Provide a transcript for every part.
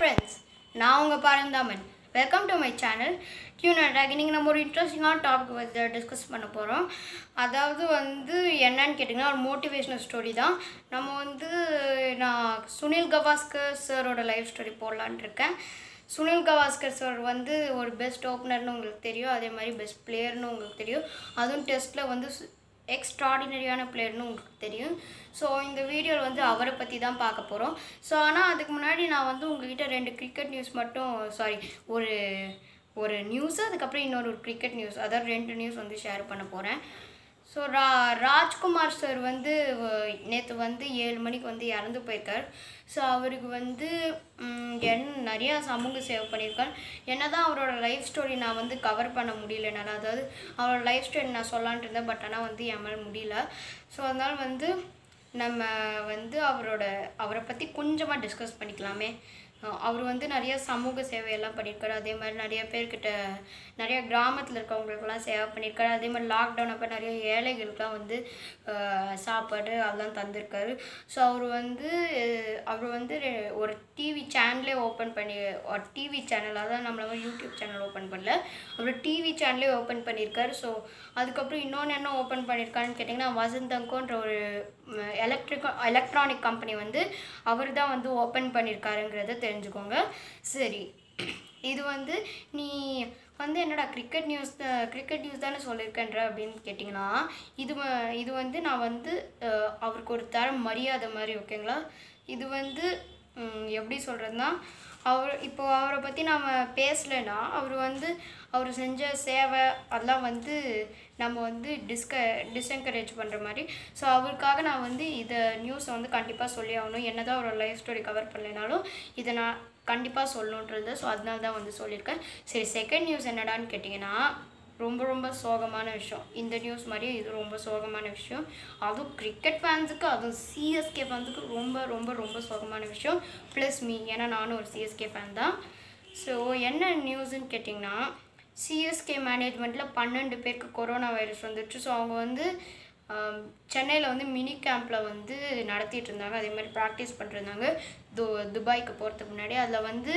friends நான் உங்கள் Paranthaman welcome to my channel tune attack இன்றைக்கி நம்ம ஒரு இன்ட்ரெஸ்டிங்கான டாபிக் வந்து டிஸ்கஸ் பண்ண போகிறோம் அதாவது வந்து என்னன்னு கேட்டிங்கன்னா ஒரு மோட்டிவேஷ்னல் ஸ்டோரி தான் நம்ம வந்து நான் சுனில் கவாஸ்கர் சாரோட லைஃப் ஸ்டோரி போடலான்ட்டு இருக்கேன் சுனில் கவாஸ்கர் சார் வந்து ஒரு பெஸ்ட் ஓப்பனர்னு உங்களுக்கு தெரியும் அதே மாதிரி பெஸ்ட் பிளேயர்னு உங்களுக்கு தெரியும் அதுவும் டெஸ்ட்டில் வந்து எக்ஸ்ட்ராடினரியான பிளேயர்னு உங்களுக்கு தெரியும் ஸோ இந்த வீடியோவில் வந்து அவரை பற்றி தான் பார்க்க போகிறோம் ஸோ ஆனால் அதுக்கு முன்னாடி நான் வந்து உங்ககிட்ட ரெண்டு கிரிக்கெட் நியூஸ் மட்டும் சாரி ஒரு ஒரு நியூஸ் அதுக்கப்புறம் இன்னொரு ஒரு கிரிக்கெட் நியூஸ் அதாவது ரெண்டு நியூஸ் வந்து ஷேர் பண்ண போகிறேன் ஸோ ரா ராஜ்குமார் சார் வந்து நேற்று வந்து ஏழு மணிக்கு வந்து இறந்து போயிருக்கார் ஸோ அவருக்கு வந்து ம், என் நிறையா சமூக சேவை பண்ணியிருக்கார் என்ன தான் அவரோட லைஃப் ஸ்டோரி நான் வந்து கவர் பண்ண முடியல என்னால் அதாவது அவரோட லைஃப் ஸ்டோரி நான் சொல்லான்ட்டு இருந்தேன் பட் ஆனால் வந்து என்னால் முடியல ஸோ அதனால் வந்து நம்ம வந்து அவரோட அவரை பற்றி கொஞ்சமாக டிஸ்கஸ் பண்ணிக்கலாமே அஹ் அவர் வந்து நிறைய சமூக சேவையெல்லாம் பண்ணியிருக்காரு அதே மாதிரி நிறைய பேர்கிட்ட நிறைய கிராமத்தில் இருக்கவங்களுக்கெல்லாம் சேவை பண்ணியிருக்காரு அதே மாதிரி லாக்டவுன் அப்போ நிறைய ஏழைகளுக்கெல்லாம் வந்து அஹ், சாப்பாடு அதெல்லாம் தந்திருக்காரு ஸோ அவர் வந்து அஹ், அவர் வந்து ரெ- ஒரு டிவி சேனலே ஓப்பன் பண்ணி ஒரு டிவி சேனல் அதான் நம்மள மாதிரி யூடியூப் சேனல் ஓப்பன் பண்ணல அவர் டிவி சேனலே ஓப்பன் பண்ணியிருக்காரு ஸோ அதுக்கப்புறம் இன்னொன்று என்ன ஓப்பன் பண்ணியிருக்காருன்னு கேட்டிங்கன்னா வசந்தங்கோன்ற ஒரு எலக்ட்ரிக் எலக்ட்ரானிக் கம்பெனி வந்து அவர் தான் வந்து ஓப்பன் பண்ணியிருக்காருங்கிறத தெரிஞ்சுக்கோங்க சரி இது வந்து நீ வந்து என்னடா கிரிக்கெட் நியூஸ் கிரிக்கெட் நியூஸ் தானே சொல்லியிருக்கேன்ற அப்படின்னு கேட்டிங்கன்னா இது வ- இது வந்து நான் வந்து அஹ், அவருக்கு ஒரு தர மரியாதை மாதிரி ஓகேங்களா இது வந்து ம், எப்படி சொல்கிறதுனா அவர் இப்போ அவரை பற்றி நம்ம பேசலைன்னா அவர் வந்து அவர் செஞ்ச சேவை அதெல்லாம் வந்து நம்ம வந்து டிஸ்க டிஸ்என்கரேஜ் பண்ணுற மாதிரி ஸோ அவருக்காக நான் வந்து இதை நியூஸை வந்து கண்டிப்பாக சொல்லி ஆகணும் என்ன தான் அவரோட லைஃப் ஸ்டோரி கவர் பண்ணலைனாலும் இதை நான் கண்டிப்பாக சொல்லணுன்றது ஸோ அதனால தான் வந்து சொல்லியிருக்கேன் சரி செகண்ட் நியூஸ் என்னடான்னு கேட்டிங்கன்னா ரொம்ப ரொம்ப சோகமான விஷயம் இந்த நியூஸ் மாதிரியே இது ரொம்ப சோகமான விஷயம் அதுவும் கிரிக்கெட் ஃபேன்ஸுக்கு அதுவும் சிஎஸ்கே ஃபேன்ஸுக்கு ரொம்ப ரொம்ப ரொம்ப சோகமான விஷயம் ப்ளஸ் மீ ஏன்னா நானும் ஒரு சிஎஸ்கே ஃபேன் தான் ஸோ என்ன நியூஸ்ன்னு கேட்டிங்கன்னா சிஎஸ்கே மேனேஜ்மெண்ட்டில் பன்னெண்டு பேருக்கு கொரோனா வைரஸ் வந்துடுச்சு ஸோ அவங்க வந்து சென்னையில் வந்து மினி கேம்பில் வந்து நடத்திட்டு இருந்தாங்க அதே மாதிரி ப்ராக்டிஸ் பண்ணிருந்தாங்க து துபாய்க்கு போகிறதுக்கு முன்னாடி அதில் வந்து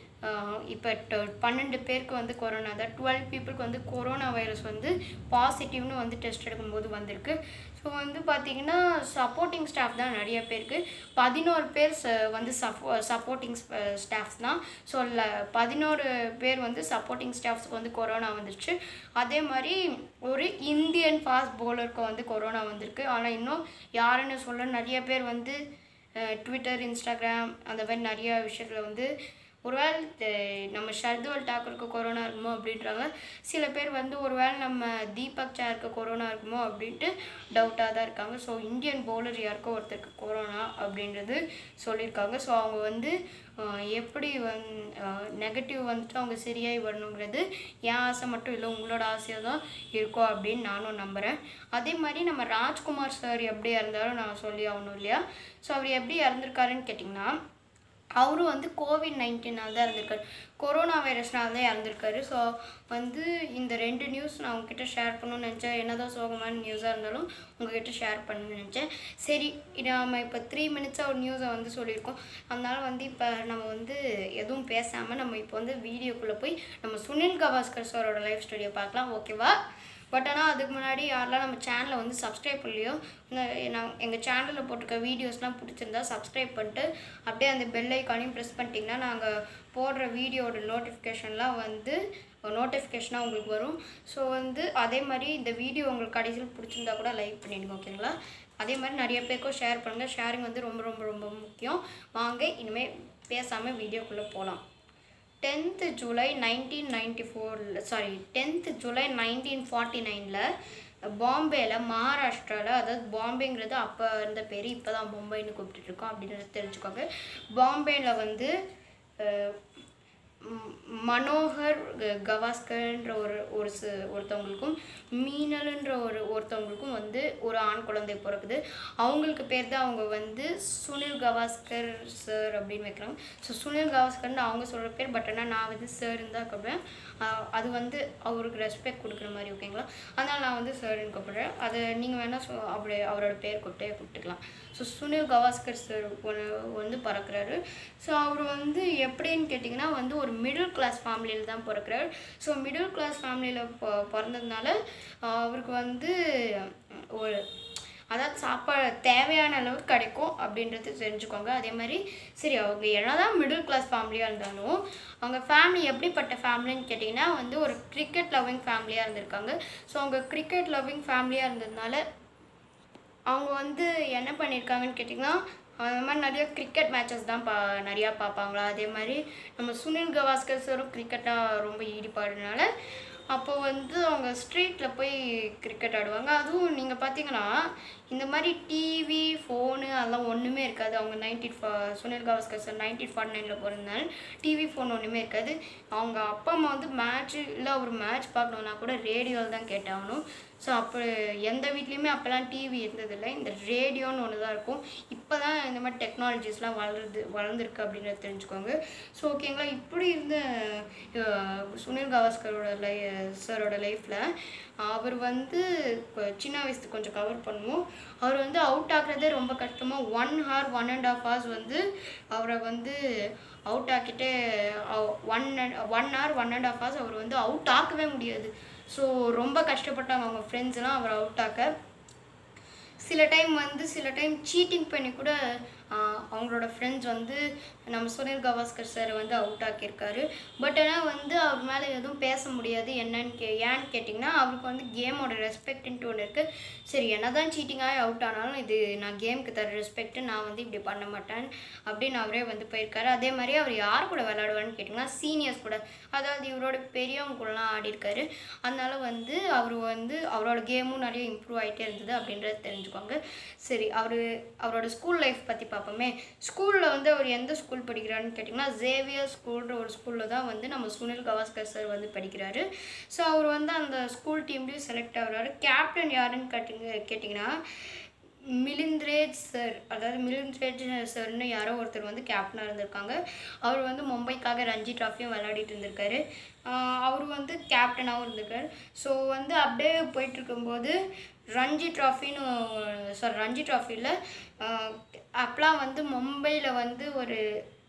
இப்போ பன்னெண்டு பேருக்கு வந்து கொரோனா தான் டுவெல் பீப்புளுக்கு வந்து கொரோனா வைரஸ் வந்து பாசிட்டிவ்னு வந்து டெஸ்ட் எடுக்கும்போது வந்திருக்கு ஸோ வந்து பார்த்திங்கன்னா சப்போர்ட்டிங் ஸ்டாஃப் தான் நிறைய பேருக்கு பதினோரு பேர் ச- வந்து சப்போ சப்போர்ட்டிங் ஸ்டாஃப்ஸ் தான் ஸோ பதினோரு பேர் வந்து சப்போர்ட்டிங் ஸ்டாஃப்ஸ்க்கு வந்து கொரோனா வந்துருச்சு அதே மாதிரி ஒரு இந்தியன் ஃபாஸ்ட் பவுலருக்கு வந்து கொரோனா வந்திருக்கு ஆனால் இன்னும் யாருன்னு சொல்ல நிறைய பேர் வந்து ட்விட்டர் இன்ஸ்டாகிராம் அந்த மாதிரி நிறைய விஷயத்தில் வந்து ஒருவேளை அஹ், நம்ம ஷர்துவல் டாக்கருக்கு கொரோனா இருக்குமோ அப்படின்றாங்க சில பேர் வந்து ஒருவேளை நம்ம தீபக் சாருக்கு கொரோனா இருக்குமோ அப்படின்ட்டு டவுட்டாக தான் இருக்காங்க ஸோ இந்தியன் பவுலர் யாருக்கோ ஒருத்தருக்கு கொரோனா அப்படின்றது சொல்லியிருக்காங்க ஸோ அவங்க வந்து அஹ், எப்படி வந் நெகட்டிவ் வந்துட்டு அவங்க சரியாகி வரணுங்கிறது என் ஆசை மட்டும் இல்லை உங்களோட ஆசையாக தான் இருக்கும் அப்படின்னு நானும் நம்புகிறேன் அதே மாதிரி நம்ம ராஜ்குமார் சார் எப்படி இறந்தாலும் நான் சொல்லி ஆகணும் இல்லையா ஸோ அவர் எப்படி இறந்துருக்காருன்னு கேட்டிங்கன்னா அவரும் வந்து கோவிட் நைன்டீனால் தான் இறந்துருக்காரு கொரோனா வைரஸ்னால தான் இறந்துருக்காரு ஸோ வந்து இந்த ரெண்டு நியூஸ் நான் உங்ககிட்ட ஷேர் பண்ணணும்னு நினச்சேன் என்னதான் சோகமான நியூஸாக இருந்தாலும் உங்ககிட்ட ஷேர் பண்ணணும்னு நினச்சேன் சரி இது நம்ம இப்போ த்ரீ மினிட்ஸாக ஒரு நியூஸை வந்து சொல்லியிருக்கோம் அதனால வந்து இப்போ நம்ம வந்து எதுவும் பேசாமல் நம்ம இப்போ வந்து வீடியோக்குள்ளே போய் நம்ம சுனில் கவாஸ்கர் சாரோட லைஃப் ஸ்டோரியை பார்க்கலாம் ஓகேவா பட் ஆனால் அதுக்கு முன்னாடி யாரெல்லாம் நம்ம சேனலை வந்து சப்ஸ்கிரைப் பண்ணலையோ இந்த- நான் எங்கள் சேனலில் போட்டிருக்க வீடியோஸ்லாம் பிடிச்சிருந்தா சப்ஸ்கிரைப் பண்ணிட்டு அப்படியே அந்த பெல் ஐக்கானையும் ப்ரெஸ் பண்ணிட்டீங்கன்னா நாங்கள் போடுற வீடியோட நோட்டிஃபிகேஷன்லாம் வந்து நோட்டிஃபிகேஷனாக உங்களுக்கு வரும் ஸோ வந்து அதே மாதிரி இந்த வீடியோ உங்களுக்கு கடைசியில் பிடிச்சிருந்தா கூட லைக் பண்ணிடுங்க ஓகேங்களா அதே மாதிரி நிறைய பேருக்கும் ஷேர் பண்ணுங்கள் ஷேரிங் வந்து ரொம்ப ரொம்ப ரொம்ப முக்கியம் வாங்க இனிமேல் பேசாமல் வீடியோக்குள்ளே போகலாம் டென்த்து ஜூலை நைன்டீன் நைன்டி ஃபோரில் sorry tenth July nineteen forty நைனில் பாம்பேயில் மகாராஷ்டிராவில் அதாவது பாம்பேங்கிறது அப்போ இருந்த பேர் இப்போ தான் மும்பைன்னு கூப்பிட்டுட்டு இருக்கோம் அப்படின்றத தெரிஞ்சுக்கோங்க பாம்பேயில் வந்து அஹ், ம், மனோகர் க- கவாஸ்கர்ன்ற ஒரு ஒரு ச ஒருத்தவங்களுக்கும் மீனல்ன்ற ஒரு ஒருத்தவங்களுக்கும் வந்து ஒரு ஆண் குழந்தை பிறக்குது அவங்களுக்கு பேர் தான் அவங்க வந்து சுனில் கவாஸ்கர் சார் அப்படின்னு வைக்கிறாங்க ஸோ சுனில் கவாஸ்கர்னு அவங்க சொல்கிற பேர் பட் ஆனால் நான் வந்து சார்ன்னு தான் கூப்பிடுவேன் ஆஹ் அது வந்து அவருக்கு ரெஸ்பெக்ட் கொடுக்குற மாதிரி ஓகேங்களா அதனால் நான் வந்து சார்ன்னு கூப்பிடுறேன் அதை நீங்கள் வேணால் சொ அப்படி அவரோட பேர் கூப்பிட்டே கூப்பிட்டுக்கலாம் ஸோ சுனில் கவாஸ்கர் சார் வந்து பிறக்கிறாரு ஸோ அவர் வந்து எப்படின்னு கேட்டிங்கன்னா வந்து ஒரு மிடில் கிளாஸ் ஃபேமிலியில் தான் பிறக்கிறாரு ஸோ மிடில் கிளாஸ் ஃபேமிலியில் பிறந்ததுனால ஆஹ் அவருக்கு வந்து ஒரு அதாவது சாப்பாடு தேவையான அளவுக்கு கிடைக்கும் அப்படின்றது தெரிஞ்சுக்கோங்க அதே மாதிரி சரி அவங்க என்னதான் மிடில் கிளாஸ் ஃபேமிலியாக இருந்தாலும் அவங்க ஃபேமிலி எப்படிப்பட்ட ஃபேமிலின்னு கேட்டிங்கன்னா வந்து ஒரு கிரிக்கெட் லவ்விங் ஃபேமிலியாக இருந்திருக்காங்க ஸோ அவங்க கிரிக்கெட் லவ்விங் ஃபேமிலியாக இருந்ததுனால அவங்க வந்து என்ன பண்ணியிருக்காங்கன்னு கேட்டிங்கன்னா அந்த மாதிரி நிறைய கிரிக்கெட் மேட்சஸ் தான் பா நிறையா பார்ப்பாங்களா அதே மாதிரி நம்ம சுனில் கவாஸ்கர் சாரும் கிரிக்கெட்டாக ரொம்ப ஈடுபாடுனால அப்போ வந்து அவங்க ஸ்ட்ரீட்டில் போய் கிரிக்கெட் ஆடுவாங்க அதுவும் நீங்கள் பார்த்தீங்கன்னா இந்த மாதிரி டிவி ஃபோனு அதெல்லாம் ஒன்றுமே இருக்காது அவங்க நைன்டீன் ஃபா Sunil Gavaskar sir nineteen forty நைனில் பிறந்தால் டிவி ஃபோன் ஒன்றுமே இருக்காது அவங்க அப்பா அம்மா வந்து மேட்ச்சு இல்லை ஒரு மேட்ச் பார்க்கணுன்னா கூட ரேடியோவில் தான் கேட்டாகணும் ஸோ அப்போ எந்த வீட்லேயுமே அப்போல்லாம் டிவி இருந்ததில்லை இந்த ரேடியோன்னு ஒன்று தான் இருக்கும் இப்போ தான் இந்த மாதிரி டெக்னாலஜிஸ்லாம் வளருது வளர்ந்துருக்கு அப்படின்றத தெரிஞ்சுக்கோங்க ஸோ ஓகேங்களா இப்படி இருந்த அஹ், சுனில் கவாஸ்கரோட லை சாரோட லைஃப்பில் அவர் வந்து கொ- சின்ன வயசு கொஞ்சம் கவர் பண்ணுவோம் அவர் வந்து அவுட் ஆக்குறதே ரொம்ப கஷ்டமாக one hour one and half hours வந்து அவரை வந்து அவுட் ஆக்கிட்டு one one hour one and half hours அவர் வந்து அவுட் ஆக்கவே முடியாது ஸோ ரொம்ப கஷ்டப்பட்டாங்க அவங்க ஃப்ரெண்ட்ஸ்லாம் அவர் அவுட் ஆக்க சில டைம் வந்து சில டைம் சீட்டிங் பண்ணி கூட ஆஹ், அவங்களோட ஃப்ரெண்ட்ஸ் வந்து நம்ம சுனில் கவாஸ்கர் சார் வந்து அவுட் ஆக்கியிருக்காரு பட் ஆனால் வந்து அவர் மேலே எதுவும் பேச முடியாது என்னன்னு கே ஏன்னு கேட்டிங்கன்னா அவருக்கு வந்து கேமோட ரெஸ்பெக்ட்ன்ட்டு ஒன்று இருக்குது சரி என்ன தான் சீட்டிங்காக அவுட் ஆனாலும் இது நான் கேமுக்கு தர ரெஸ்பெக்ட் நான் வந்து இப்படி பண்ண மாட்டேன் அப்படின்னு அவரே வந்து போயிருக்காரு அதே மாதிரி அவர் யார் கூட விளையாடுவார்னு கேட்டிங்கன்னா சீனியர்ஸ் கூட அதாவது இவரோட பெரியவங்க கூடலாம் ஆடிருக்காரு அதனால வந்து அவர் வந்து அவரோட கேமும் நிறைய இம்ப்ரூவ் ஆகிட்டே இருந்தது அப்படின்றத தெரிஞ்சுக்கோங்க சரி அவர் அவரோட ஸ்கூல் லைஃப் பற்றி பார்ப்போமே ஸ்கூலில் வந்து அவர் எந்த ஸ்கூல் படிக்கிறாருன்னு கேட்டிங்கன்னா ஜேவியர் ஸ்கூல்ன்ற ஒரு ஸ்கூலில் தான் வந்து நம்ம சுனில் கவாஸ்கர் சார் வந்து படிக்கிறாரு ஸோ அவர் வந்து அந்த ஸ்கூல் டீம்லேயும் செலக்ட் ஆகுறாரு கேப்டன் யாருன்னு கேட்டிங்க கேட்டிங்கன்னா மிலிந்த்ரேஜ் சார் அதாவது மிலிந்த்ரேஜ் சார்னு யாரோ ஒருத்தர் வந்து கேப்டனாக இருந்திருக்காங்க அவர் வந்து மும்பைக்காக ரஞ்சி ட்ராஃபியும் விளையாடிட்டு இருந்திருக்காரு ஆஹ் அவர் வந்து கேப்டனாகவும் இருந்திருக்காரு ஸோ வந்து அப்படியே போயிட்டு இருக்கும்போது ரஞ்சி ட்ராஃபின்னு சாரி ரஞ்சி ட்ராஃபியில் அப்போலாம் வந்து மும்பையில் வந்து ஒரு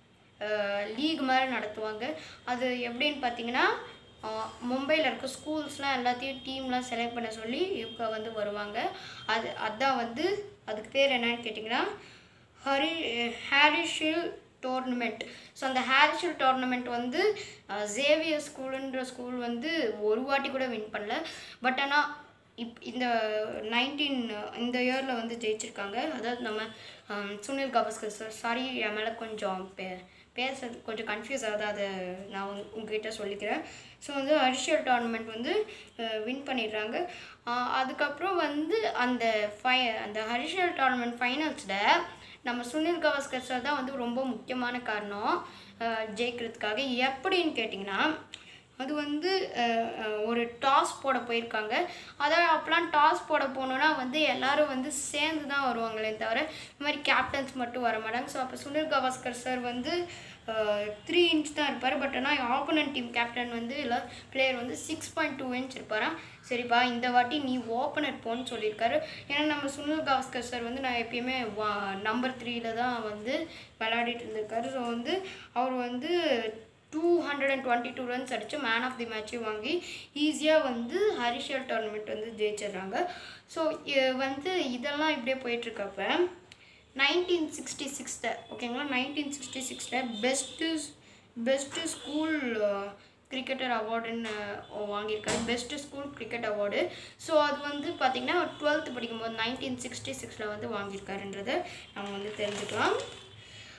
லீக் மாதிரி நடத்துவாங்க அது எப்படின்னு பார்த்தீங்கன்னா ஆஹ் மும்பையில் இருக்க ஸ்கூல்ஸ்லாம் எல்லாத்தையும் டீம்லாம் செலக்ட் பண்ண சொல்லி இவங்க வந்து வருவாங்க அது அதான் வந்து அதுக்கு பேர் என்னன்னு கேட்டிங்கன்னா ஹரி ஹாரிஷில் டோர்னமெண்ட் ஸோ அந்த ஹாரிஷில் டோர்னமெண்ட் வந்து ஜேவியர் ஸ்கூலுன்ற ஸ்கூல் வந்து ஒரு வாட்டி கூட வின் பண்ணல பட் ஆனால் இப் இந்த நைன்டீன் இந்த இயரில் வந்து ஜெயிச்சிருக்காங்க அதாவது நம்ம ஆம், சுனில் கவாஸ்கர் சார் சாரி என் மேலே கொஞ்சம் பே பேசுறது கொஞ்சம் கன்ஃபியூஸ் ஆகுது அதை நான் உங்க- உங்ககிட்ட சொல்லிக்கிறேன் ஸோ வந்து அடிஷியல் டோர்னமெண்ட் வந்து வின் பண்ணிடுறாங்க ஆஹ் அதுக்கப்புறம் வந்து அந்த ஃபை அந்த ஹரிஷியல் டோர்னமெண்ட் ஃபைனல்ஸில் நம்ம சுனில் கவாஸ்கர் சார் தான் வந்து ரொம்ப முக்கியமான காரணம் ஆஹ் ஜெயிக்கிறதுக்காக எப்படின்னு கேட்டிங்கன்னா அது வந்து அஹ், அஹ், ஒரு டாஸ் போட போயிருக்காங்க அதாவது அப்போலாம் டாஸ் போட போனோன்னா வந்து எல்லாரும் வந்து சேர்ந்து தான் வருவாங்களே தவிர இந்த மாதிரி கேப்டன்ஸ் மட்டும் வர மாட்டாங்க ஸோ அப்போ சுனில் கவாஸ்கர் சார் வந்து த்ரீ இன்ச் தான் இருப்பார் பட் ஆனால் ஆப்போனன்ட் டீம் கேப்டன் வந்து இல்லை பிளேயர் வந்து சிக்ஸ் பாயிண்ட் டூ இன்ச் இருப்பாராம் சரிப்பா இந்த வாட்டி நீ ஓப்பனர் போன்னு சொல்லியிருக்காரு ஏன்னா நம்ம சுனில் கவாஸ்கர் சார் வந்து நான் எப்பயுமே வா நம்பர் த்ரீல தான் வந்து விளையாடிட்டு இருந்திருக்காரு ஸோ வந்து அவர் வந்து two hundred and twenty two runs அடித்து மேன் ஆஃப் தி மேட்சையும் வாங்கி ஈஸியாக வந்து ஹரிஷியல் டோர்னமெண்ட் வந்து ஜெயிச்சிடுறாங்க ஸோ வந்து இதெல்லாம் இப்படியே போயிட்டுருக்கப்ப நைன்டீன் சிக்ஸ்டி சிக்ஸில் ஓகேங்களா நைன்டீன் சிக்ஸ்டி சிக்ஸில் பெஸ்ட்டு பெஸ்ட்டு ஸ்கூல் கிரிக்கெட்டர் அவார்டுன்னு வாங்கியிருக்காரு best school cricket award so அது வந்து பார்த்திங்கன்னா டுவெல்த்து படிக்கும்போது நைன்டீன் சிக்ஸ்டி சிக்ஸில் வந்து வாங்கியிருக்காருன்றதை நம்ம வந்து தெரிஞ்சுக்கலாம்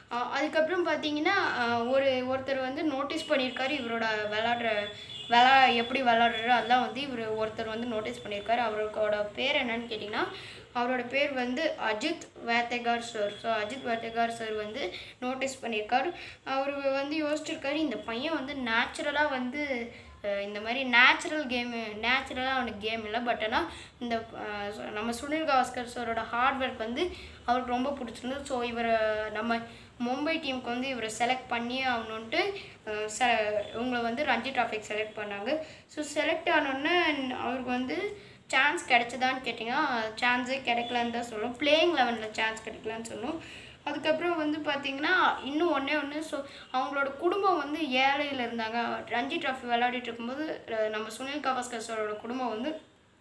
ஆஹ் அதுக்கப்புறம் பார்த்தீங்கன்னா ஆஹ் ஒரு ஒருத்தர் வந்து நோட்டீஸ் பண்ணியிருக்காரு இவரோட விளாடுற விளா எப்படி விளாடுறாரு அதெல்லாம் வந்து இவர் ஒருத்தர் வந்து நோட்டீஸ் பண்ணியிருக்காரு அவரோட பேர் என்னன்னு கேட்டிங்கன்னா அவரோட பேர் வந்து Ajit Wadekar sir so Ajit Wadekar sir வந்து நோட்டீஸ் பண்ணியிருக்காரு அவர் வந்து யோசிச்சிருக்காரு இந்த பையன் வந்து நேச்சுரலாக வந்து அஹ் இந்த மாதிரி நேச்சுரல் கேமு நேச்சுரலாக அவனுக்கு கேம் இல்லை பட் ஆனால் இந்த அஹ் சொ- நம்ம சுனில் கவாஸ்கர் சாரோட ஹார்ட் ஒர்க் வந்து அவருக்கு ரொம்ப பிடிச்சிருந்தது ஸோ இவரை நம்ம மும்பை டீமுக்கு வந்து இவரை செலக்ட் பண்ணி ஆகணுன்ட்டு அஹ் செ இவங்களை வந்து ரஞ்சி டிராஃபிக் செலக்ட் பண்ணாங்க ஸோ செலக்ட் ஆனோடனே அவருக்கு வந்து சான்ஸ் கிடைச்சதான்னு கேட்டிங்கன்னா சான்ஸே கிடைக்கலன்னு தான் சொல்லும் பிளேயிங் லெவனில் சான்ஸ் கிடைக்கலன்னு சொல்லும் அதுக்கப்புறம் வந்து பார்த்தீங்கன்னா இன்னும் ஒன்றே ஒன்று ஸோ அவங்களோட குடும்பம் வந்து ஏழையில் இருந்தாங்க ரஞ்சி ட்ராஃபி விளையாடிட்டு இருக்கும்போது அஹ் நம்ம சுனில் கவாஸ்கர் சாரோட குடும்பம் வந்து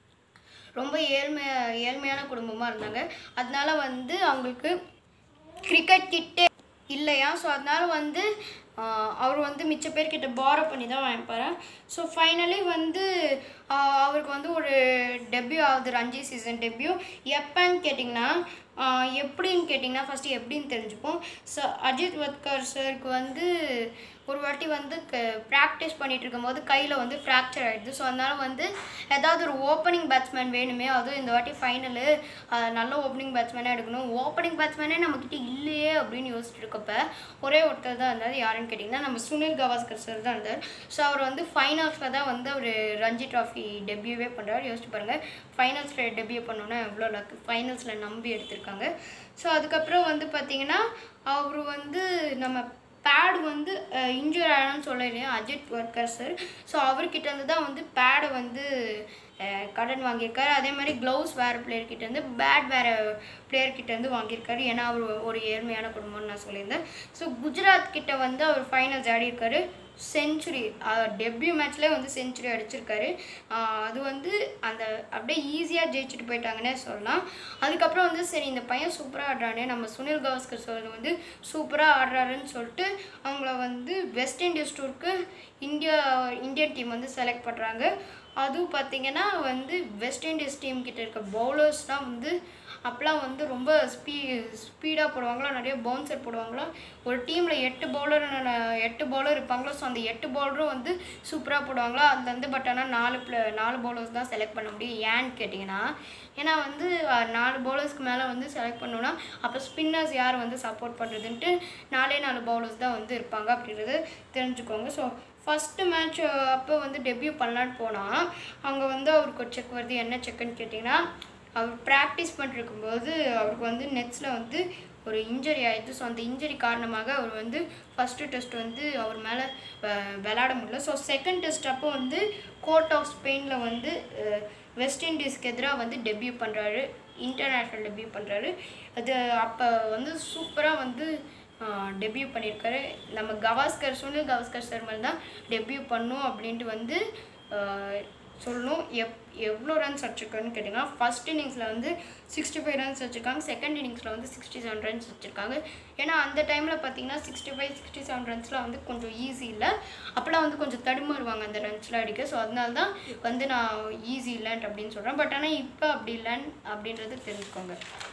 ரொம்ப ஏழ்மை ஏழ்மையான குடும்பமாக இருந்தாங்க அதனால வந்து அவங்களுக்கு கிரிக்கெட் கிட்டே இல்லையா ஸோ அதனால வந்து ஆஹ், அவர் வந்து மிச்ச பேர்கிட்ட பாரோ பண்ணி தான் வாங்கிப்பாரு ஸோ ஃபைனலி வந்து ஆஹ், அவருக்கு வந்து ஒரு டெபியூ ஆகுது ரஞ்சி சீசன் டெபியூ எப்போன்னு கேட்டிங்கன்னா ஆஹ், எப்படின்னு கேட்டிங்கன்னா ஃபஸ்ட்டு எப்படின்னு தெரிஞ்சுப்போம் ஸோ அஜித் வத்கர் சருக்கு வந்து ஒரு வாட்டி வந்து ப்ராக்டிஸ் பண்ணிட்டு இருக்கும்போது கையில் வந்து ஃப்ராக்சர் ஆகிடுது ஸோ அதனால வந்து ஏதாவது ஒரு ஓப்பனிங் பேட்ஸ்மேன் வேணுமே அதுவும் இந்த வாட்டி ஃபைனலு நல்ல ஓப்பனிங் பேட்ஸ்மேனாக எடுக்கணும் ஓப்பனிங் பேட்ஸ்மேனே நம்மக்கிட்ட இல்லையே அப்படின்னு யோசிச்சுட்டு இருக்கப்ப ஒரே ஒருத்தர் தான் இருந்தார் யாருன்னு கேட்டிங்கன்னா நம்ம சுனில் கவாஸ்கர் சார் தான் இருந்தார் ஸோ அவர் வந்து ஃபைனல்ஸில் தான் வந்து அவர் ரஞ்சி ட்ராஃபி டெபியூவே பண்ணுறாரு யோசிச்சு பாருங்கள் ஃபைனல்ஸில் டெபியூ பண்ணோன்னா எவ்வளோ லக்கு ஃபைனல்ஸில் நம்பி எடுத்திருக்காங்க ஸோ அதுக்கப்புறம் வந்து பார்த்தீங்கன்னா அவர் வந்து நம்ம பேட் வந்து இன்ஜூர் ஆகணும்னு சொல்லலையா அஜித் வர்க்கர் சார் ஸோ அவர்கிட்ட இருந்து தான் வந்து பேடை வந்து அஹ், கடன் வாங்கியிருக்காரு அதே மாதிரி க்ளவுஸ் வேறு பிளேயர்கிட்ட இருந்து பேட் வேறு பிளேயர்கிட்ட இருந்து வாங்கியிருக்காரு ஏன்னா அவர் ஒரு ஏழ்மையான குடும்பம்னு நான் சொல்லியிருந்தேன் ஸோ குஜராத் கிட்ட வந்து அவர் ஃபைனல்ஸ் ஆடியிருக்காரு செஞ்சுரி டெபியூ மேட்ச்லேயே வந்து செஞ்சுரி அடிச்சிருக்காரு ஆஹ் அது வந்து அந்த அப்படியே ஈஸியாக ஜெயிச்சுட்டு போயிட்டாங்கன்னே சொல்லலாம் அதுக்கப்புறம் வந்து சரி இந்த பையன் சூப்பராக ஆடுறானே நம்ம சுனில் கவாஸ்கர் சார் வந்து சூப்பராக ஆடுறாருன்னு சொல்லிட்டு அவங்கள வந்து வெஸ்ட் இண்டீஸ் டூருக்கு இந்தியா இந்தியன் டீம் வந்து செலக்ட் பண்ணுறாங்க அதுவும் பார்த்தீங்கன்னா வந்து வெஸ்ட் இண்டீஸ் டீம் கிட்ட இருக்க பவுலர்ஸ்லாம் வந்து அப்போலாம் வந்து ரொம்ப ஸ்பீ ஸ்பீடாக போடுவாங்களா நிறைய பவுன்சர் போடுவாங்களா ஒரு டீமில் எட்டு பவுலர் எட்டு பவுலர் இருப்பாங்களோ ஸோ அந்த எட்டு பவுலரும் வந்து சூப்பராக போடுவாங்களா அதுல வந்து பட் ஆனால் நாலு பிள நாலு பவுலர்ஸ் தான் செலக்ட் பண்ண முடியும் ஏன்னு கேட்டிங்கன்னா ஏன்னா வந்து அஹ், நாலு பவுலர்ஸ்க்கு மேலே வந்து செலக்ட் பண்ணோன்னா அப்போ ஸ்பின்னர்ஸ் யார் வந்து சப்போர்ட் பண்ணுறதுன்ட்டு நாலே நாலு பவுலர்ஸ் தான் வந்து இருப்பாங்க அப்படின்றது தெரிஞ்சுக்கோங்க ஸோ ஃபஸ்ட்டு மேட்ச் அப்போ வந்து டெபியூ பண்ணலான்னு போனால் அங்கே வந்து அவருக்கு ஒரு செக் வருது என்ன செக்குன்னு கேட்டிங்கன்னா அவர் ப்ராக்டிஸ் பண்ணிருக்கும்போது அவருக்கு வந்து நெட்ஸில் வந்து ஒரு இன்ஜரி ஆயிடுது ஸோ அந்த இன்ஜரி காரணமாக அவர் வந்து ஃபஸ்ட்டு டெஸ்ட் வந்து அவர் மேலே விளாட முடியல ஸோ செகண்ட் டெஸ்ட் அப்போ வந்து கோர்ட் ஆஃப் ஸ்பெயினில் வந்து அஹ், வெஸ்ட் இண்டீஸ்க்கு எதிராக வந்து டெபியூ பண்ணுறாரு இன்டர்நேஷ்னல் டெபியூ பண்ணுறாரு அது அப்போ வந்து சூப்பராக வந்து டெபியூ பண்ணியிருக்காரு நம்ம கவாஸ்கர் சுனில் கவாஸ்கர் சார் மாதிரி தான் டெபியூ பண்ணும் அப்படின்ட்டு வந்து ஆஹ், சொல்லணும் எப் எவ்வளோ ரன்ஸ் அடிச்சிருக்காருன்னு கேட்டிங்கன்னா ஃபஸ்ட் இன்னிங்ஸில் வந்து சிக்ஸ்டி ஃபைவ் ரன்ஸ் வச்சுருக்காங்க செகண்ட் இன்னிங்ஸில் வந்து சிக்ஸ்டி செவன் ரன்ஸ் வச்சுருக்காங்க ஏன்னா அந்த டைமில் பார்த்தீங்கன்னா சிக்ஸ்டி ஃபைவ் சிக்ஸ்டி செவன் ரன்ஸ்லாம் வந்து கொஞ்சம் ஈஸி இல்லை அப்போலாம் வந்து கொஞ்சம் தடுமாறுவாங்க அந்த ரன்ஸ்லாம் அடிக்க ஸோ அதனால தான் வந்து நான் ஈஸி இல்லைன்ட்டு அப்படின்னு சொல்கிறேன் பட் ஆனால் இப்போ அப்படி இல்லைன்னு அப்படின்றது தெரிஞ்சுக்கோங்க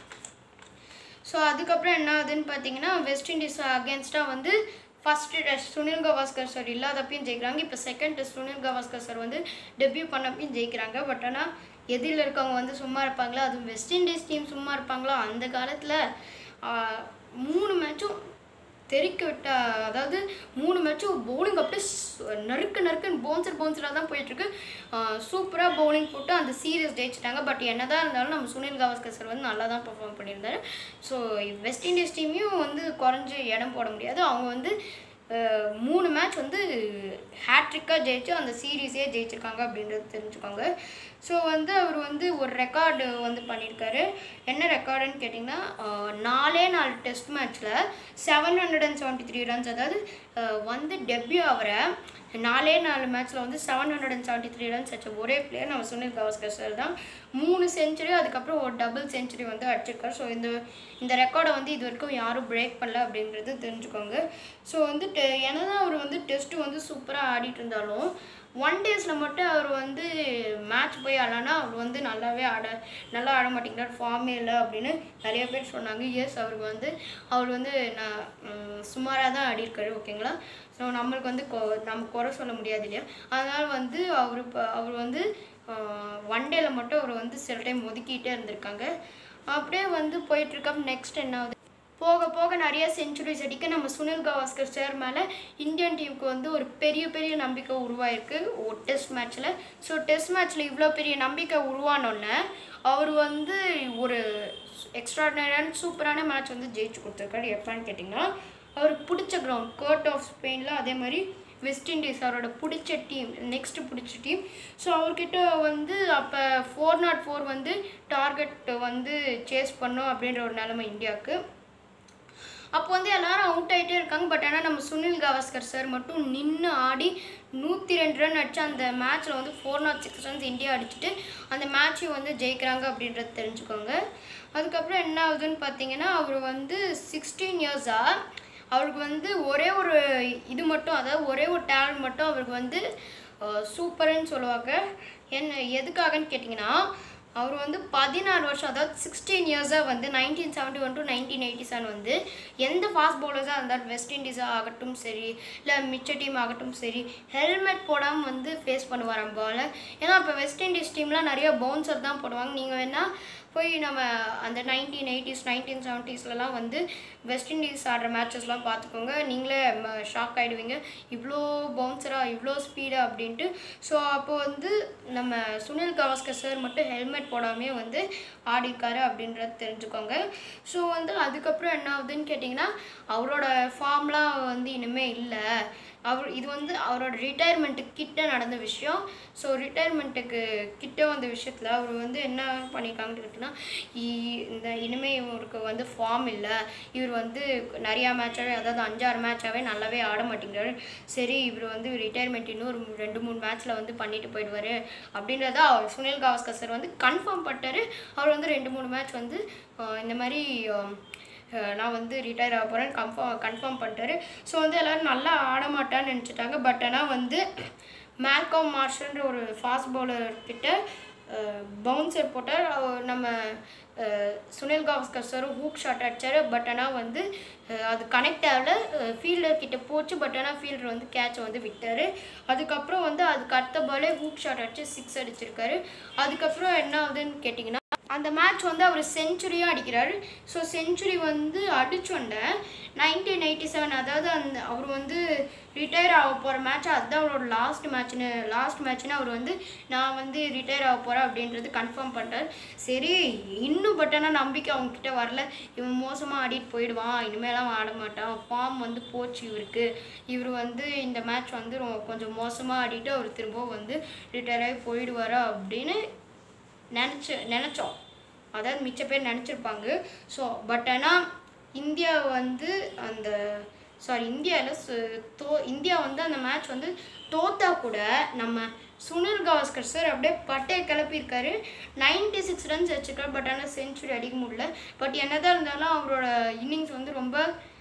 ஸோ அதுக்கப்புறம் என்ன ஆகுதுன்னு பார்த்தீங்கன்னா வெஸ்ட் இண்டீஸ் அகேன்ஸ்டாக வந்து first test Sunil Gavaskar sir இல்லாதப்பையும் ஜெயிக்கிறாங்க இப்போ second test Sunil Gavaskar sir வந்து டெபியூ பண்ணப்பையும் ஜெயிக்கிறாங்க பட் ஆனால் எதிரில் இருக்கவங்க வந்து சும்மா இருப்பாங்களா அதுவும் வெஸ்ட் இண்டீஸ் டீம் சும்மா இருப்பாங்களா அந்த காலத்தில் மூணு மேட்சும் தெறிக்க விட்ட அதாவது மூணு மேட்சும் பவுலிங் அப்படியே சு- நறுக்கு நறுக்குன்னு பவுன்சர் பவுன்சராக தான் போயிட்டுருக்கு சூப்பராக பவுலிங் போட்டு அந்த சீரியஸ் ஜெயிச்சிட்டாங்க பட் என்னதான் இருந்தாலும் நம்ம சுனில் கவாஸ்கர் சார் வந்து நல்லா தான் பெர்ஃபார்ம் பண்ணியிருந்தாரு ஸோ வெஸ்ட் இண்டீஸ் டீமையும் வந்து குறைஞ்சி இடம் போட முடியாது அவங்க வந்து அஹ், மூணு மேட்ச் வந்து ஹேட்ரிக்காக ஜெயிச்சு அந்த சீரீஸே ஜெயிச்சிருக்காங்க அப்படின்றது தெரிஞ்சுக்கோங்க ஸோ வந்து அவர் வந்து ஒரு ரெக்கார்டு வந்து பண்ணியிருக்காரு என்ன ரெக்கார்டுன்னு கேட்டிங்கன்னா அஹ், நாலே நாலு டெஸ்ட் மேட்ச்சில் seven hundred and seventy three runs அதாவது அஹ், வந்து டெபியூ ஆகிற நாலே நாலு மேட்ச்சில் வந்து seven hundred and seventy three runs வச்ச ஒரே பிளேயர் நம்ம சுனில் கவாஸ்கர் சார் தான் மூணு செஞ்சுரி அதுக்கப்புறம் ஒரு டபுள் செஞ்சுரி வந்து அடிச்சிருக்காரு ஸோ இந்த இந்த ரெக்கார்டை வந்து இது வரைக்கும் யாரும் பிரேக் பண்ணல அப்படின்றது தெரிஞ்சுக்கோங்க ஸோ வந்து டெ- என்னதான் அவர் வந்து டெஸ்ட்டு வந்து சூப்பராக ஆடிட்டு இருந்தாலும் ஒன் டேஸில் மட்டும் அவர் வந்து மேட்ச் போய் ஆடலான்னா அவர் வந்து நல்லாவே ஆட நல்லா ஆட மாட்டேங்கிறார் ஃபார்மே இல்லை அப்படின்னு நிறைய பேர் சொன்னாங்க எஸ் அவருக்கு வந்து அவர் வந்து நான் சுமாராக தான் ஆடியிருக்காரு ஓகேங்களா ஸோ நம்மளுக்கு வந்து கொ நம்ம குறை சொல்ல முடியாது இல்லையா அதனால் வந்து அவர் இப்போ அவர் வந்து ஒன் டேல மட்டும் அவர் வந்து சில டைம் ஒதுக்கிட்டே இருந்திருக்காங்க அப்படியே வந்து போயிட்டுருக்கோம் நெக்ஸ்ட் என்ன ஆகுது போக போக நிறைய செஞ்சுரிஸ் அடிக்க நம்ம சுனில் கவாஸ்கர் சார் மேலே இந்தியன் டீமுக்கு வந்து ஒரு பெரிய பெரிய நம்பிக்கை உருவாயிருக்கு ஒரு டெஸ்ட் மேட்ச்சில் ஸோ டெஸ்ட் மேட்ச்சில் இவ்வளோ பெரிய நம்பிக்கை உருவானோடனே அவர் வந்து ஒரு எக்ஸ்ட்ராடினரியான சூப்பரான மேட்ச் வந்து ஜெயிச்சு கொடுத்துருக்காரு எப்போன்னு கேட்டிங்கன்னா அவருக்கு பிடிச்ச கிரவுண்ட் கோர்ட் ஆஃப் ஸ்பெயினில் அதே மாதிரி வெஸ்ட் இண்டீஸ் அவரோட பிடிச்ச டீம் நெக்ஸ்ட் பிடிச்ச டீம் ஸோ அவர்கிட்ட வந்து அப்போ ஃபோர் நாட் ஃபோர் வந்து டார்கெட் வந்து சேஸ் பண்ணோம் அப்படின்ற ஒரு நிலைமை இந்தியாவுக்கு அப்போ வந்து எல்லாரும் அவுட் ஆகிட்டே இருக்காங்க பட் ஆனால் நம்ம சுனில் கவாஸ்கர் சார் மட்டும் நின்று ஆடி நூற்றி ரெண்டு ரன் அடிச்சு அந்த மேட்ச்சில் வந்து four not six runs India அடிச்சுட்டு அந்த மேட்சையும் வந்து ஜெயிக்கிறாங்க அப்படின்றத தெரிஞ்சுக்கோங்க அதுக்கப்புறம் என்ன ஆகுதுன்னு பார்த்தீங்கன்னா அவர் வந்து சிக்ஸ்டீன் இயர்ஸாக அவருக்கு வந்து ஒரே ஒரு இது மட்டும் அதாவது ஒரே ஒரு டேலண்ட் மட்டும் அவருக்கு வந்து சூப்பர்னு சொல்லுவாங்க என்ன எதுக்காகன்னு கேட்டிங்கன்னா அவர் வந்து பதினாறு வருஷம் அதாவது சிக்ஸ்டீன் இயர்ஸாக வந்து nineteen seventy one to nineteen eighty seven வந்து எந்த ஃபாஸ்ட் பவுலர்ஸாக இருந்தாலும் வெஸ்ட் இண்டீஸாக ஆகட்டும் சரி இல்லை மிச்ச டீம் ஆகட்டும் சரி ஹெல்மெட் போடாமல் வந்து ஃபேஸ் பண்ணுவாராம் பால் ஏன்னா இப்போ வெஸ்ட் இண்டீஸ் டீம்லாம் நிறைய பவுன்சர் தான் போடுவாங்க நீங்கள் வேணால் போய் நம்ம அந்த நைன்டீன் எயிட்டிஸ் நைன்டீன் செவன்ட்டீஸ்லலாம் வந்து வெஸ்ட் இண்டீஸ் ஆடுற மேட்சஸ்லாம் பார்த்துக்கோங்க நீங்களே ஷாக் ஆகிடுவீங்க இவ்வளோ பவுன்சராக இவ்வளோ ஸ்பீடாக அப்படின்ட்டு ஸோ அப்போ வந்து நம்ம சுனில் கவாஸ்கர் சார் மட்டும் ஹெல்மெட் போடாமே வந்து ஆடிருக்காரு அப்படின்றத தெரிஞ்சுக்கோங்க ஸோ வந்து அதுக்கப்புறம் என்ன ஆகுதுன்னு கேட்டிங்கன்னா அவரோட ஃபார்ம்லாம் வந்து இனிமேல் இல்லை அவர் இது வந்து அவரோட ரிட்டையர்மெண்ட்டுக்கு கிட்ட நடந்த விஷயம் ஸோ ரிட்டையர்மெண்ட்டுக்கு கிட்ட வந்த விஷயத்தில் அவர் வந்து என்ன பண்ணியிருக்காங்கன்னு கேட்டிங்கன்னா இ- இந்த இனிமே இவருக்கு வந்து ஃபார்ம் இல்லை இவர் வந்து நிறையா மேட்சாகவே அதாவது அஞ்சாறு மேட்சாகவே நல்லாவே ஆட மாட்டேங்கிறாரு சரி இவர் வந்து ரிட்டையர்மெண்ட் இன்னும் ஒரு ரெண்டு மூணு மேட்ச்சில் வந்து பண்ணிட்டு போயிடுவார் அப்படின்றத அவர் சுனில் கவாஸ்கர் சார் வந்து கன்ஃபார்ம் பண்ணிட்டாரு அவர் வந்து ரெண்டு மூணு மேட்ச் வந்து ஆஹ், இந்த மாதிரி ஆஹ், அஹ் நான் வந்து ரிட்டையர் ஆக போகிறேன் கன்ஃபார்ம் கன்ஃபார்ம் பண்ணிட்டாரு ஸோ வந்து எல்லோரும் நல்லா ஆட மாட்டான்னு நினச்சிட்டாங்க பட் ஆனால் வந்து மேல்காம் மார்ஷல்ன்ற ஒரு ஃபாஸ்ட் பவுலர் கிட்ட பவுன்சர் போட்டார் அவர் நம்ம அஹ், சுனில் கவாஸ்கர் சாரும் ஹூக் ஷாட் அடிச்சாரு பட் ஆனால் வந்து அஹ், அது கனெக்ட் ஆகல ஃபீல்டர் கிட்ட போச்சு பட் ஆனால் ஃபீல்டர் வந்து கேட்சை வந்து விட்டார் அதுக்கப்புறம் வந்து அதுக்கு அடுத்த பாலே ஹூக் ஷாட் அடிச்சு சிக்ஸ் அடிச்சிருக்காரு அதுக்கப்புறம் என்ன ஆகுதுன்னு கேட்டிங்கன்னா அந்த மேட்ச் வந்து அவர் செஞ்சுரியும் அடிக்கிறாரு ஸோ செஞ்சுரி வந்து அடிச்சோண்ட நைன்டீன் எயிட்டி செவன் அதாவது அந்த அவர் வந்து ரிட்டையர் ஆக போகிற மேட்ச் அதுதான் அவரோட லாஸ்ட் மேட்ச்னு லாஸ்ட் மேட்ச்னு அவர் வந்து நான் வந்து ரிட்டையர் ஆக போகிறேன் அப்படின்றது கன்ஃபார்ம் பண்ணிட்டார் சரி இன்னும் பட் ஆனால் நம்பிக்கை அவங்கக்கிட்ட வரல இவன் மோசமாக ஆடிட்டு போயிடுவான் இனிமேலாம் ஆட மாட்டான் ஃபார்ம் வந்து போச்சு இவருக்கு இவர் வந்து இந்த மேட்ச் வந்து ரொ- கொஞ்சம் மோசமாக ஆடிட்டு அவர் திரும்பவும் வந்து ரிட்டையர் ஆகி போயிடுவாரா அப்படின்னு நினச்சி நினச்சோம் அதாவது மிச்ச பேர் நினச்சிருப்பாங்க ஸோ பட் ஆனால் இந்தியா வந்து அந்த சாரி இந்தியாவில் தோ இந்தியா வந்து அந்த மேட்ச் வந்து தோத்தா கூட நம்ம சுனில் கவாஸ்கர் சார் அப்படியே பட்டையை கிளப்பியிருக்காரு நைன்டி சிக்ஸ் ரன்ஸ் வச்சிருக்காரு பட் ஆனால் செஞ்சுரி அடிக்க முடியல பட் என்னதான் இருந்தாலும் அவரோட இன்னிங்ஸ் வந்து ரொம்ப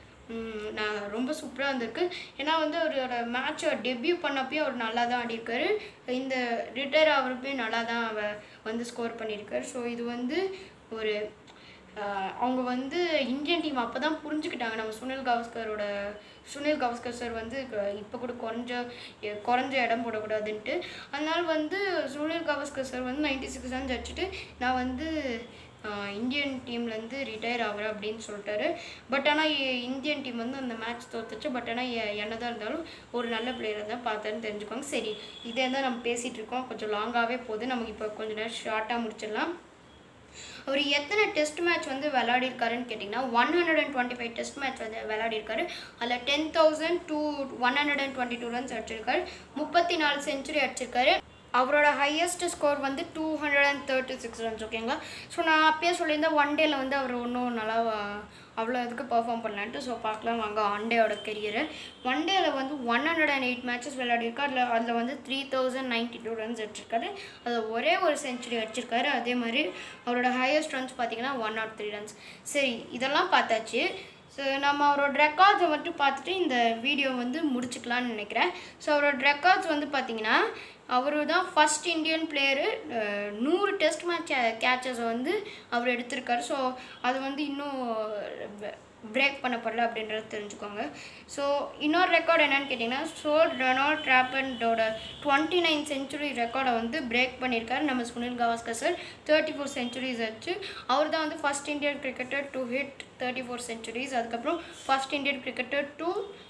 ம், நான் ரொம்ப சூப்பராக இருந்திருக்கு ஏன்னா வந்து அவரோட மேட்சை டெபியூ பண்ணப்பயும் அவர் நல்லா தான் ஆடியிருக்காரு இந்த ரிட்டையர் ஆகிறப்பையும் நல்லா தான் அவ வந்து ஸ்கோர் பண்ணியிருக்காரு ஸோ இது வந்து ஒரு ஆஹ், அவங்க வந்து இந்தியன் டீம் அப்போ தான் புரிஞ்சுக்கிட்டாங்க நம்ம சுனில் கவாஸ்கரோட சுனில் கவாஸ்கர் சார் வந்து இப்போ கூட குறைஞ்ச எ- குறைஞ்ச இடம் போடக்கூடாதுன்ட்டு அதனால வந்து சுனில் கவாஸ்கர் சார் வந்து நைன்டி சிக்ஸ் ரன்ஸ் அடிச்சுட்டு நான் வந்து ஆஹ், இந்தியன் டீம்லேருந்து ரிட்டையர் ஆகிறேன் அப்படின்னு சொல்லிட்டாரு பட் ஆனால் இந்தியன் டீம் வந்து அந்த மேட்ச் தோத்துச்சு பட் ஆனால் என்னதான் இருந்தாலும் ஒரு நல்ல பிளேயரை தான் பார்த்தேன்னு தெரிஞ்சுக்கோங்க சரி இதே தான் நம்ம பேசிகிட்டு இருக்கோம் கொஞ்சம் லாங்காகவே போகுது நமக்கு இப்போ கொஞ்ச நேரம் ஷார்ட்டாக முடிச்சிடலாம் அவர் எத்தனை டெஸ்ட் மேட்ச் வந்து விளையாடிருக்காருன்னு கேட்டிங்கன்னா one hundred and twenty five test match வந்து விளையாடிருக்காரு அதில் ten thousand two one hundred and twenty two runs அடிச்சிருக்காரு முப்பத்தி நாலு செஞ்சுரி அடிச்சிருக்காரு அவரோட ஹையஸ்ட் ஸ்கோர் வந்து two hundred and thirty six runs ஓகேங்களா ஸோ நான் அப்பயே சொல்லியிருந்தேன் ஒன் டேல வந்து அவர் ஒன்றும் நல்லா அஹ், அவ்வளோ இதுக்கு பெர்ஃபார்ம் பண்ணலான்ட்டு ஸோ பார்க்கலாம் வாங்க ஒன் டேயோட கெரியரு ஒன் டேல வந்து one hundred and eight matches விளையாடிருக்காரு அதில் அதில் வந்து three thousand ninety two runs அடிச்சிருக்காரு அதில் ஒரே ஒரு செஞ்சுரி அடிச்சிருக்காரு அதே மாதிரி அவரோட ஹையஸ்ட் ரன்ஸ் பார்த்தீங்கன்னா ஒன் நாட் த்ரீ ரன்ஸ் சரி இதெல்லாம் பார்த்தாச்சு ஸோ நம்ம அவரோட ரெக்கார்ட்ஸை மட்டும் பார்த்துட்டு இந்த வீடியோ வந்து முடிச்சுக்கலாம்னு நினைக்கிறேன் ஸோ அவரோட ரெக்கார்ட்ஸ் வந்து பார்த்தீங்கன்னா அவர் தான் ஃபஸ்ட் இந்தியன் பிளேயரு நூறு டெஸ்ட் மேட்ச் கேச்சஸை வந்து அவர் எடுத்திருக்காரு ஸோ அது வந்து இன்னும் பிரேக் பண்ணப்படல அப்படின்றத தெரிஞ்சுக்கோங்க ஸோ இன்னொரு ரெக்கார்டு என்னன்னு கேட்டிங்கன்னா சோல் ரெனால்ட் ட்ராப்பண்டோட டுவெண்ட்டி நைன் செஞ்சுரி ரெக்கார்டை வந்து பிரேக் பண்ணியிருக்காரு நம்ம Sunil Gavaskar sir thirty four centuries வச்சு அவர் தான் வந்து first Indian cricketer to hit thirty four centuries அதுக்கப்புறம் first Indian cricketer to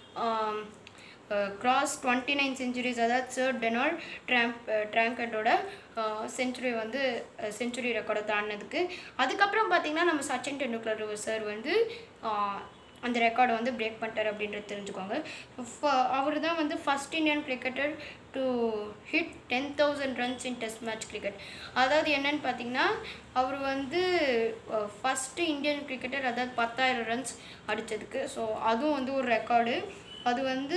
cross twenty nine centuries அதாவது சர் டெனால்ட் ட்ராம்ப் ட்ராங்கட்டோட செஞ்சுரி வந்து செஞ்சுரி ரெக்கார்டை தாண்டினதுக்கு அதுக்கப்புறம் பார்த்திங்கன்னா நம்ம சச்சின் டெண்டுல்கர் சார் வந்து ஆஹ், அந்த ரெக்கார்டை வந்து பிரேக் பண்ணிட்டார் அப்படின்றது தெரிஞ்சுக்கோங்க அவர் தான் வந்து first Indian cricketer to hit ten thousand runs in test match cricket அதாவது என்னன்னு பார்த்தீங்கன்னா அவர் வந்து ஃபஸ்ட்டு இந்தியன் கிரிக்கெட்டர் அதாவது பத்தாயிரம் ரன்ஸ் அடித்ததுக்கு ஸோ அதுவும் வந்து ஒரு ரெக்கார்டு அது வந்து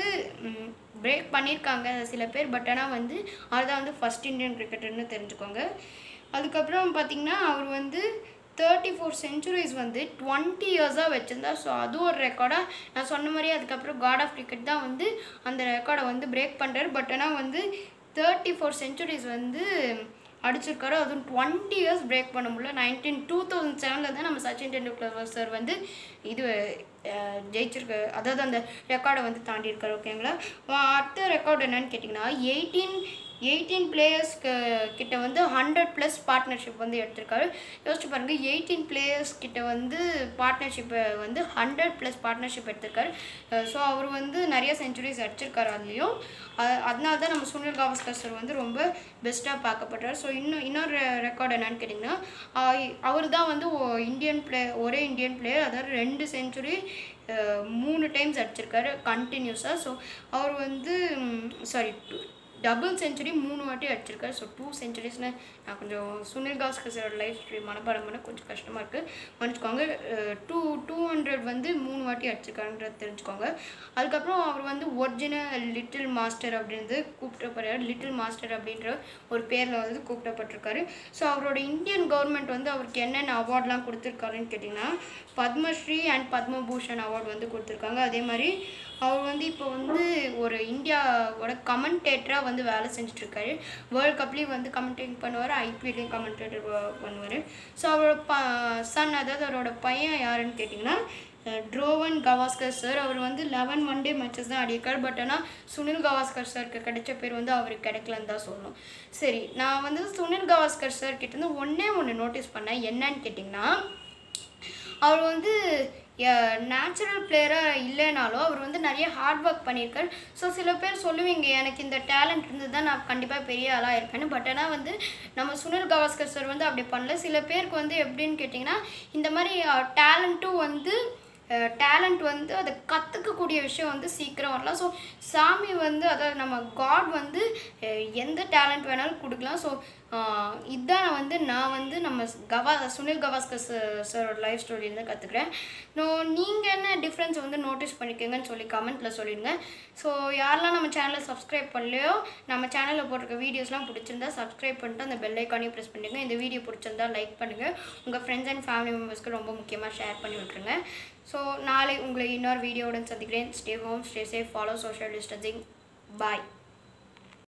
பிரேக் பண்ணியிருக்காங்க சில பேர் பட் ஆனால் வந்து அதுதான் வந்து ஃபஸ்ட் இந்தியன் கிரிக்கெட்டர்னு தெரிஞ்சுக்கோங்க அதுக்கப்புறம் பார்த்திங்கன்னா அவர் வந்து தேர்ட்டி ஃபோர் செஞ்சுரிஸ் வந்து டுவெண்ட்டி இயர்ஸாக வச்சுருந்தா ஸோ அதுவும் ஒரு ரெக்கார்டாக நான் சொன்ன மாதிரி அதுக்கப்புறம் காட் ஆஃப் கிரிக்கெட் தான் வந்து அந்த ரெக்கார்டை வந்து பிரேக் பண்ணுறாரு பட் ஆனால் வந்து தேர்ட்டி ஃபோர் செஞ்சுரிஸ் வந்து அடிச்சிருக்காரு அதுவும் டுவெண்ட்டி இயர்ஸ் பிரேக் பண்ண முடியல நைன்டீன் டூ தௌசண்ட் செவனில் தான் நம்ம சச்சின் டெண்டுல்கர் சார் வந்து இது அஹ், ஜெயிச்சிருக்க அதாவது அந்த ரெக்கார்டை வந்து தாண்டியிருக்காரு ஓகேங்களா அஹ் அடுத்த ரெக்கார்டு என்னன்னு கேட்டிங்கன்னா எயிட்டீன் எயிட்டீன் பிளேயர்ஸ்க்கு கிட்ட வந்து ஹண்ட்ரட் ப்ளஸ் பார்ட்னர்ஷிப் வந்து எடுத்திருக்காரு யோசிச்சு பாருங்கள் எயிட்டீன் பிளேயர்ஸ் கிட்ட வந்து பார்ட்னர்ஷிப்பை வந்து ஹண்ட்ரட் ப்ளஸ் பார்ட்னர்ஷிப் எடுத்திருக்காரு ஸோ அவர் வந்து நிறைய செஞ்சுரிஸ் அடிச்சிருக்காரு அதுலேயும் அதனால தான் நம்ம சுனில் கவாஸ்கர் சார் வந்து ரொம்ப பெஸ்ட்டாக பார்க்கப்படுறார் ஸோ இன்னும் இன்னொரு ரெக்கார்டு என்னன்னு கேட்டிங்கன்னா அவர் தான் வந்து ஒ- இந்தியன் பிளே ஒரே இந்தியன் பிளேயர் அதாவது ரெண்டு செஞ்சுரி மூணு டைம்ஸ் அடிச்சிருக்காரு கண்டினியூஸாக ஸோ அவர் வந்து சாரி டபுள் செஞ்சுரி மூணு வாட்டி அடிச்சிருக்காரு ஸோ டூ செஞ்சுரிஸ்னு நான் கொஞ்சம் சுனில் கவாஸ்கர் சாரோட லைஃப் ஸ்டோரி மனப்பாடம் பண்ண கொஞ்சம் கஷ்டமாக இருக்குது மன்னிச்சுக்கோங்க டூ டூ ஹண்ட்ரட் வந்து மூணு வாட்டி அடிச்சிருக்காருன்றது தெரிஞ்சுக்கோங்க அதுக்கப்புறம் அவர் வந்து ஒரிஜினல் லிட்டில் மாஸ்டர் அப்படின்றது கூப்பிட்டப்படுறாரு லிட்டில் மாஸ்டர் அப்படின்ற ஒரு பேரில் வந்து கூப்பிட்டப்பட்டிருக்காரு ஸோ அவரோட இந்தியன் கவர்மெண்ட் வந்து அவருக்கு என்னென்ன அவார்ட்லாம் கொடுத்துருக்காருன்னு கேட்டிங்கன்னா பத்மஸ்ரீ அண்ட் பத்மபூஷன் அவார்டு வந்து கொடுத்துருக்காங்க அதே மாதிரி அவர் வந்து இப்போ வந்து ஒரு இந்தியாவோட கமெண்டேட்டராக வந்து வேலை செஞ்சுட்ருக்காரு வேர்ல்ட் கப்லேயும் வந்து கமெண்டேட் பண்ணுவார் ஐபிஎல்லையும் கமெண்டேட்டர் பண்ணுவார் ஸோ அவரோட ப சன் அதாவது அவரோட பையன் யாருன்னு கேட்டிங்கன்னா அஹ், ட்ரோவன் கவாஸ்கர் சார் அவர் வந்து லெவன் ஒன் டே மேட்சஸ் தான் ஆடியிருக்காரு பட் ஆனால் சுனில் கவாஸ்கர் சாருக்கு கிடைச்ச பேர் வந்து அவருக்கு கிடைக்கலன்னு தான் சொல்லணும் சரி நான் வந்து சுனில் கவாஸ்கர் சார் கிட்டேருந்து ஒன்றே ஒன்று நோட்டீஸ் பண்ணேன் என்னன்னு கேட்டிங்கன்னா அவர் வந்து நேச்சுரல் பிளேயராக இல்லைனாலும் அவர் வந்து நிறைய ஹார்ட் ஒர்க் பண்ணியிருக்காரு ஸோ சில பேர் சொல்லுவீங்க எனக்கு இந்த டேலண்ட் இருந்து தான் நான் கண்டிப்பாக பெரிய ஆளாக இருப்பேன்னு பட் ஆனால் வந்து நம்ம சுனில் கவாஸ்கர் சார் வந்து அப்படி பண்ணல சில பேருக்கு வந்து எப்படின்னு கேட்டிங்கன்னா இந்த மாதிரி டேலண்ட்டும் வந்து டேலண்ட் வந்து அதை கற்றுக்கக்கூடிய விஷயம் வந்து சீக்கிரம் வரலாம் ஸோ சாமி வந்து அதாவது நம்ம காட் வந்து அஹ், எந்த டேலண்ட் வேணாலும் கொடுக்கலாம் ஸோ இதுதான் வந்து நான் வந்து நம்ம கவா சுனில் கவாஸ்கர் சாரோட லைஃப் ஸ்டோரியிலேருந்து கற்றுக்குறேன் நீங்கள் என்ன டிஃப்ரென்ஸ் வந்து நோட்டீஸ் பண்ணிக்கோங்கன்னு சொல்லி கமெண்ட்டில் சொல்லிடுங்க ஸோ யாரெல்லாம் நம்ம சேனலை சப்ஸ்கிரைப் பண்ணலையோ நம்ம சேனலில் போட்டிருக்க வீடியோஸ்லாம் பிடிச்சிருந்தா சப்ஸ்கிரைப் பண்ணிட்டு அந்த பெல் ஐக்கானையும் ப்ரெஸ் பண்ணிடுங்க இந்த வீடியோ பிடிச்சிருந்தா லைக் பண்ணுங்கள் உங்கள் ஃப்ரெண்ட்ஸ் அண்ட் ஃபேமிலி மெம்பர்ஸ்க்கு ரொம்ப முக்கியமாக ஷேர் பண்ணி விட்ருங்க ஸோ நாளை உங்களை இன்னொரு வீடியோவுடன் சந்திக்கிறேன் stay home stay safe follow social distancing பாய்